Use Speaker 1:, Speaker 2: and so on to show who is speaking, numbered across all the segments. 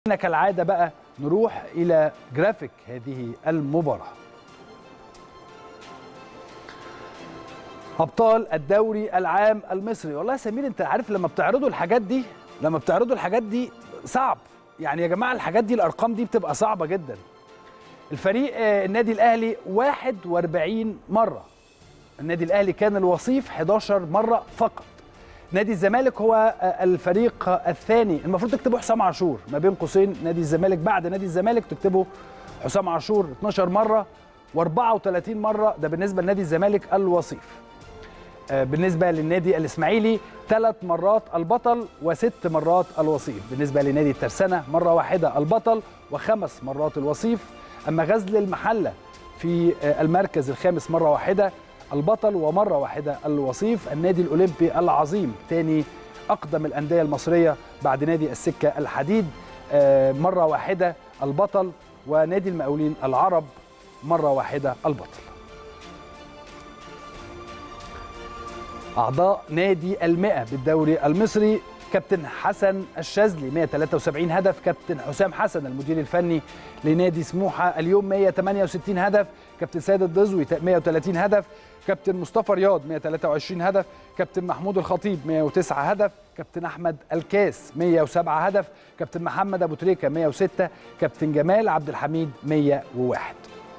Speaker 1: كالعادة بقى نروح إلى جرافيك هذه المباراة أبطال الدوري العام المصري والله يا سمير أنت عارف لما بتعرضوا الحاجات دي لما بتعرضوا الحاجات دي صعب يعني يا جماعة الحاجات دي الأرقام دي بتبقى صعبة جدا الفريق آه، النادي الأهلي 41 مرة النادي الأهلي كان الوصيف 11 مرة فقط نادي الزمالك هو آه، الفريق الثاني المفروض تكتبوا حسام عاشور ما بين قوسين نادي الزمالك بعد نادي الزمالك تكتبوا حسام عاشور 12 مرة و34 مرة ده بالنسبة لنادي الزمالك الوصيف آه، بالنسبة للنادي الإسماعيلي ثلاث مرات البطل وست مرات الوصيف بالنسبة لنادي الترسانة مرة واحدة البطل وخمس مرات الوصيف أما غزل المحلة في آه، المركز الخامس مرة واحدة البطل ومرة واحدة الوصيف النادي الأولمبي العظيم تاني أقدم الأندية المصرية بعد نادي السكة الحديد آه، مرة واحدة البطل ونادي المقاولين العرب مرة واحدة البطل أعضاء نادي المئة بالدوري المصري كابتن حسن الشاذلي 173 هدف كابتن حسام حسن المدير الفني لنادي سموحة اليوم 168 هدف كابتن سيد الدزوي 130 هدف كابتن مصطفى رياض 123 هدف كابتن محمود الخطيب 109 هدف كابتن أحمد الكاس 107 هدف كابتن محمد أبو تريكة 106 كابتن جمال عبد الحميد 101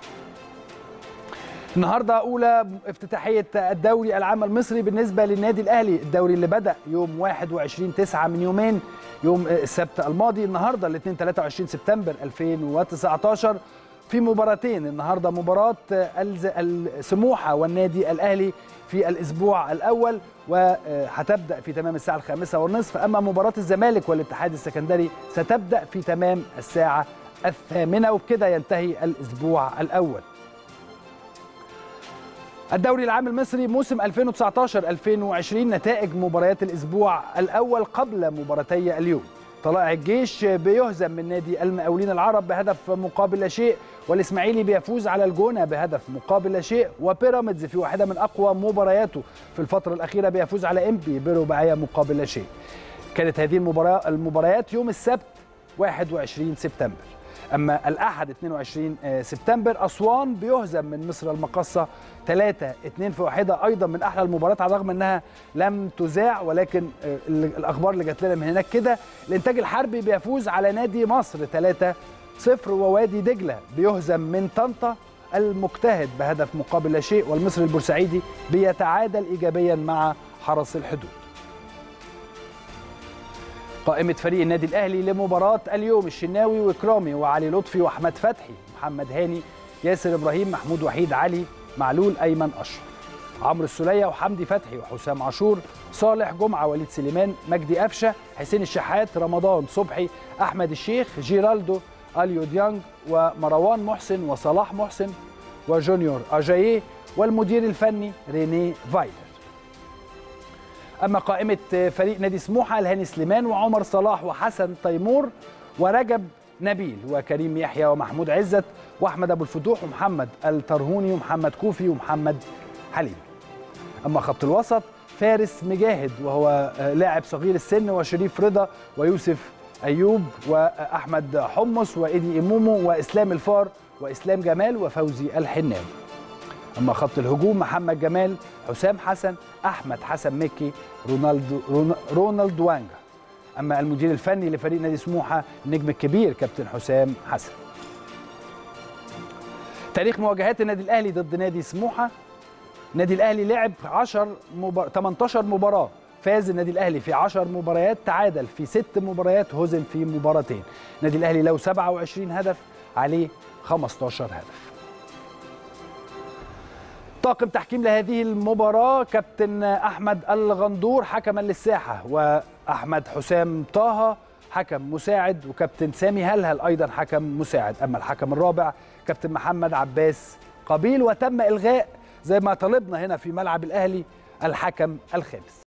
Speaker 1: النهارده اولى افتتاحيه الدوري العام المصري بالنسبه للنادي الاهلي الدوري اللي بدا يوم 21 9 من يومين يوم السبت الماضي النهارده الاثنين 23 سبتمبر 2019 في مباراتين النهارده مباراه الز- السموحه والنادي الاهلي في الاسبوع الاول وهتبدا في تمام الساعه الخامسة والنصف اما مباراه الزمالك والاتحاد السكندري ستبدا في تمام الساعه الثامنه وبكده ينتهي الاسبوع الاول الدوري العام المصري موسم 2019 2020 نتائج مباريات الاسبوع الاول قبل مباراتي اليوم طلائع الجيش بيهزم من نادي المقاولين العرب بهدف مقابل لا شيء والاسماعيلي بيفوز على الجونه بهدف مقابل لا شيء وبيراميدز في واحده من اقوى مبارياته في الفتره الاخيره بيفوز على امبي برباعيه مقابل لا شيء كانت هذه المباراة المباريات يوم السبت 21 سبتمبر اما الاحد 22 سبتمبر اسوان بيهزم من مصر المقصه 3 2 في واحده ايضا من احلى المباريات على الرغم انها لم تذاع ولكن آه، ال- الاخبار اللي جات لنا من هناك كده الانتاج الحربي بيفوز على نادي مصر 3 0 ووادي دجله بيهزم من طنطا المجتهد بهدف مقابل لا شيء والمصري البورسعيدي بيتعادل ايجابيا مع حرس الحدود قائمة فريق النادي الأهلي لمباراة اليوم الشناوي وإكرامي وعلي لطفي وأحمد فتحي محمد هاني ياسر إبراهيم محمود وحيد علي معلول أيمن أشرف عمرو السولية وحمدي فتحي وحسام عاشور صالح جمعة وليد سليمان مجدي قفشة حسين الشحات رمضان صبحي أحمد الشيخ جيرالدو أليو ديانج ومروان محسن وصلاح محسن وجونيور أجاييه والمدير الفني ريني فايلر اما قائمه فريق نادي سموحه الهاني سليمان وعمر صلاح وحسن تيمور ورجب نبيل وكريم يحيى ومحمود عزت واحمد ابو الفتوح ومحمد الترهوني ومحمد كوفي ومحمد حليم اما خط الوسط فارس مجاهد وهو آه، لاعب صغير السن وشريف رضا ويوسف ايوب واحمد حمص وايدي امومو واسلام الفار واسلام جمال وفوزي الحناوي اما خط الهجوم محمد جمال حسام حسن احمد حسن مكي رونالدو رون- رونالد وانجا اما المدير الفني لفريق نادي سموحه النجم الكبير كابتن حسام حسن تاريخ مواجهات النادي الاهلي ضد نادي سموحه النادي الاهلي لعب 10 مبار... 18 مباراه فاز النادي الاهلي في 10 مباريات تعادل في 6 مباريات هزم في مباراتين النادي الاهلي له 27 هدف عليه 15 هدف طاقم تحكيم لهذه المباراة كابتن أحمد الغندور حكما للساحة وأحمد حسام طه حكم مساعد وكابتن سامي هلهل أيضا حكم مساعد أما الحكم الرابع كابتن محمد عباس قبيل وتم إلغاء زي ما طلبنا هنا في ملعب الأهلي الحكم الخامس